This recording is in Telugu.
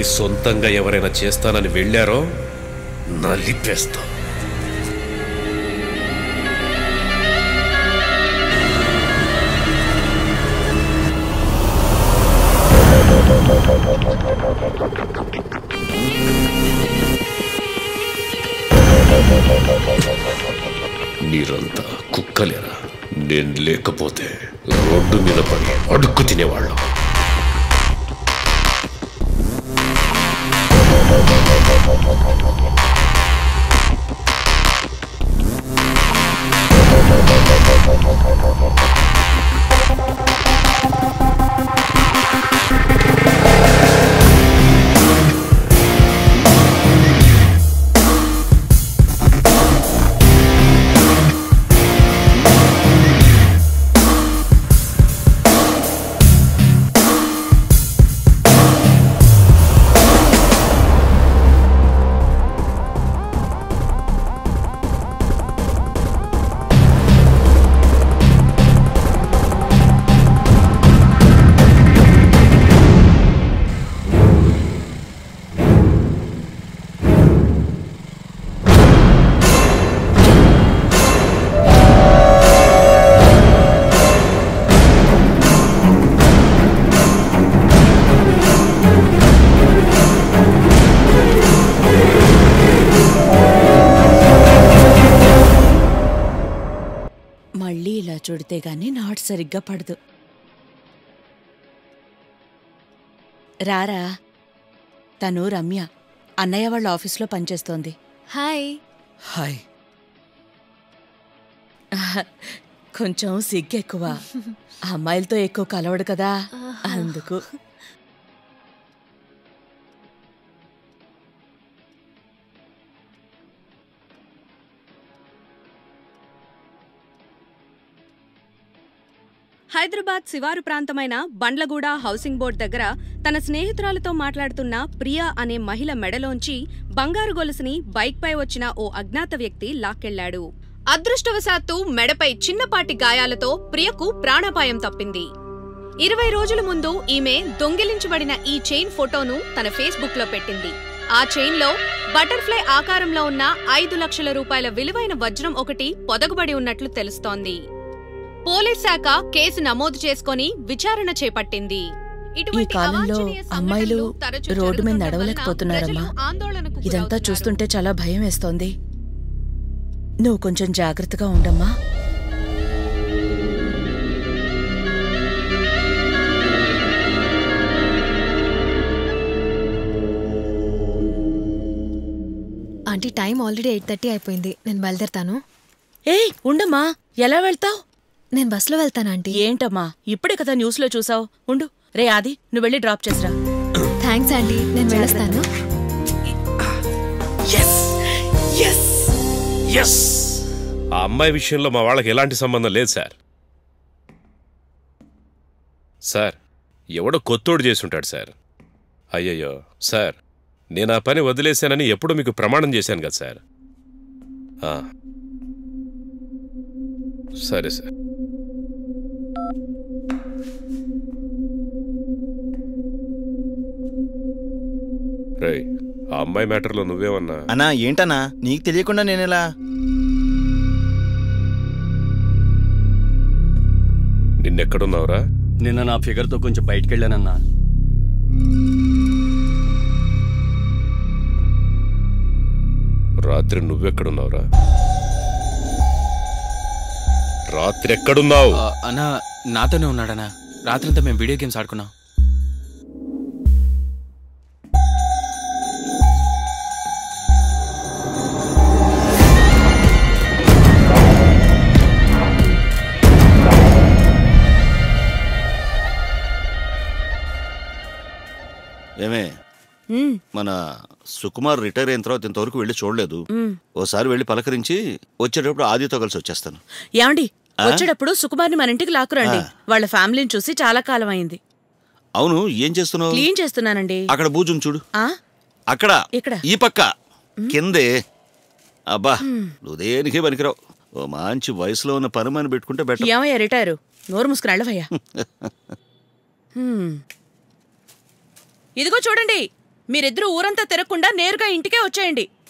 కానీ సొంతంగా ఎవరైనా చేస్తానని వెళ్ళారో నలిపేస్తా మీరంతా కుక్కలేరా నేను లేకపోతే రోడ్డు మీద పడి అడుక్కు తినేవాళ్ళం మళ్ళీ ఇలా చూడితే గాని నాటు సరిగ్గా పడదు రారా తను రమ్య అన్నయ్య వాళ్ళ ఆఫీస్లో పనిచేస్తోంది హాయ్ హాయ్ కొంచెం సిగ్గెక్కువ అమ్మాయిలతో ఎక్కువ కలవడు కదా అందుకు హైదరాబాద్ శివారు ప్రాంతమైన బండ్లగూడ హౌసింగ్ బోర్డ్ దగ్గర తన స్నేహితురాలతో మాట్లాడుతున్న ప్రియా అనే మహిళ మెడలోంచి బంగారు గొలుసుని బైక్పై వచ్చిన ఓ అజ్ఞాత వ్యక్తి లాక్కెళ్లాడు అదృష్టవశాత్తు మెడపై చిన్నపాటి గాయాలతో ప్రియకు ప్రాణాపాయం తప్పింది ఇరవై రోజుల ముందు ఈమె దొంగిలించబడిన ఈ చైన్ ఫోటోను తన ఫేస్బుక్ లో పెట్టింది ఆ చైన్ లో బటర్ఫ్లై ఆకారంలో ఉన్న ఐదు లక్షల రూపాయల విలువైన వజ్రం ఒకటి పొదగబడి ఉన్నట్లు తెలుస్తోంది పోలీస్ శాఖ కేసు నమోదు చేసుకొని విచారణ చేపట్టింది ఈ ఇటువంటి కాలంలో అవాంఛనీయ అమ్మాయిలు సంఘటనలు తరచూ రోడ్డు మీద జరుగుతుండడం నడవలేకపోతున్నారమ్మా వలన ప్రజలు ఆందోళనకు ఇదంతా గురవుతున్నారు. చూస్తుంటే చాలా భయం వేస్తోంది నువ్వు కొంచెం జాగ్రత్తగా ఉండమ్మా aunty time already eight thirty అయిపోయింది నేను బయలుదేరుతాను ఏయ్ ఉండమ్మా ఎలా వెళ్తావ్ నేను బస్సులో వెళ్తాను ఆంటీ ఏంటమ్మా ఇప్పుడే కదా న్యూస్లో చూసావు ఉండు రే ఆది నువ్వు వెళ్ళి డ్రాప్ చేసిరా థ్యాంక్స్ ఆంటీ నేను వెళ్ళొస్తాను ఎస్ ఆ అమ్మాయి విషయంలో మా వాళ్ళకి ఎలాంటి సంబంధం లేదు సార్ సార్ ఎవడో కొత్తోడు చేసుంటాడు సార్ అయ్యయ్యో సార్ నేను ఆ పని వదిలేశానని ఎప్పుడు మీకు ప్రమాణం చేశాను కదా సార్ ఆ. సరే సార్ రేయ్ ఆ అమ్మాయి మ్యాటర్లో నువ్వేమన్నా అన్నా ఏంటన్నా నీకు తెలియకుండా నేనెలా నిన్నెక్కడున్నావురా నిన్న నా ఫిగర్తో కొంచెం బయటికి వెళ్ళానన్నా రాత్రి నువ్వెక్కడున్నావురా రాత్రి ఎక్కడున్నావు ఆ, అన్నా నాతోనే ఉన్నాడన్నా రాత్రంతా మేము వీడియో గేమ్స్ ఆడుకున్నాం ఏమే ఉమ్, మన సుకుమార్ రిటైర్ అయిన తర్వాత ఇంతవరకు వెళ్ళి చూడలేదు ఉమ్. ఓసారి వెళ్ళి పలకరించి వచ్చేటప్పుడు ఆదితో కలిసి వచ్చేస్తాను ఏమండి ఆ? వచ్చేటప్పుడు సుకుమార్ని మన ఇంటికి లాక్కురండి ఆ. వాళ్ళ ఫ్యామిలీని చూసి చాలా కాలం అయింది అవును ఏం చేస్తున్నావు క్లీన్ చేస్తున్నానండి అక్కడ బూజుం చూడు ఆ అక్కడ ఇక్కడ? ఈ పక్క కిందే అబ్బా నువ్వు దేనికే పనికిరావు ఓ మంచి వయసులో ఉన్న పనిమని పెట్టుకుంటే బెటర్ ఏమయ్యా రిటైరు నోరు మూసుకుని వెళ్ళవయ్యా హ్మ్. ఇదిగో చూడండి మీరిద్దరూ ఊరంతా తిరగకుండా నేరుగా ఇంటికే వచ్చేయండి